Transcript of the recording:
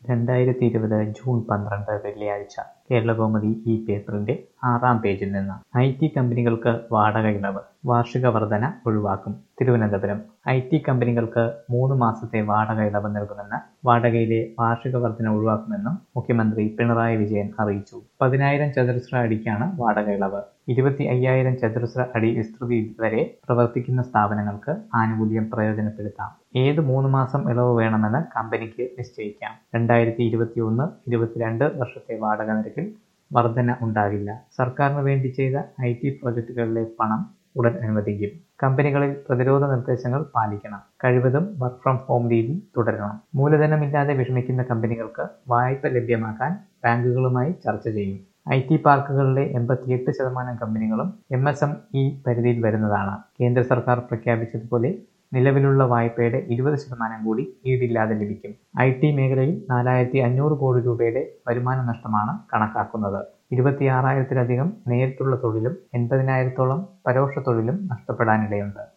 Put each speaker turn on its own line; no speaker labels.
രണ്ടായിരത്തി ഇരുപത് ജൂൺ പന്ത്രണ്ട് വെള്ളിയാഴ്ച കേരളകൗമുദി ഈ പേപ്പറിന്റെ ആറാം പേജിൽ നിന്ന് ഐ ടി കമ്പനികൾക്ക് വാടക ഇളവ് വാർഷിക വർധന ഒഴിവാക്കും തിരുവനന്തപുരം ഐ ടി കമ്പനികൾക്ക് മൂന്ന് മാസത്തെ വാടക ഇളവ് നൽകുമെന്ന് വാടകയിലെ വാർഷിക വർധന ഒഴിവാക്കുമെന്നും മുഖ്യമന്ത്രി പിണറായി വിജയൻ അറിയിച്ചു പതിനായിരം ചതുരശ്ര അടിക്കാണ് വാടക ഇളവ് ഇരുപത്തി അയ്യായിരം ചതുരശ്ര അടി വിസ്തൃതി വരെ പ്രവർത്തിക്കുന്ന സ്ഥാപനങ്ങൾക്ക് ആനുകൂല്യം പ്രയോജനപ്പെടുത്താം ഏത് മൂന്ന് മാസം ഇളവ് വേണമെന്ന് കമ്പനിക്ക് നിശ്ചയിക്കാം രണ്ടായിരത്തി ഇരുപത്തി ഒന്ന് ഇരുപത്തിരണ്ട് വർഷത്തെ വാടക നിരക്കിൽ വർധന ഉണ്ടാകില്ല സർക്കാരിന് വേണ്ടി ചെയ്ത ഐ ടി പ്രോജക്റ്റുകളിലെ പണം ഉടൻ അനുവദിക്കും കമ്പനികളിൽ പ്രതിരോധ നിർദ്ദേശങ്ങൾ പാലിക്കണം കഴിവതും വർക്ക് ഫ്രം ഹോം രീതി തുടരണം മൂലധനമില്ലാതെ വിഷമിക്കുന്ന കമ്പനികൾക്ക് വായ്പ ലഭ്യമാക്കാൻ ബാങ്കുകളുമായി ചർച്ച ചെയ്യും ഐ ടി പാർക്കുകളിലെ എൺപത്തിയെട്ട് ശതമാനം കമ്പനികളും എം എസ് എം ഇ പരിധിയിൽ വരുന്നതാണ് കേന്ദ്ര സർക്കാർ പ്രഖ്യാപിച്ചതുപോലെ നിലവിലുള്ള വായ്പയുടെ ഇരുപത് ശതമാനം കൂടി ഈടില്ലാതെ ലഭിക്കും ഐ ടി മേഖലയിൽ നാലായിരത്തി അഞ്ഞൂറ് കോടി രൂപയുടെ വരുമാന നഷ്ടമാണ് കണക്കാക്കുന്നത് ഇരുപത്തിയാറായിരത്തിലധികം നേരിട്ടുള്ള തൊഴിലും എൺപതിനായിരത്തോളം പരോക്ഷ തൊഴിലും നഷ്ടപ്പെടാനിടയുണ്ട്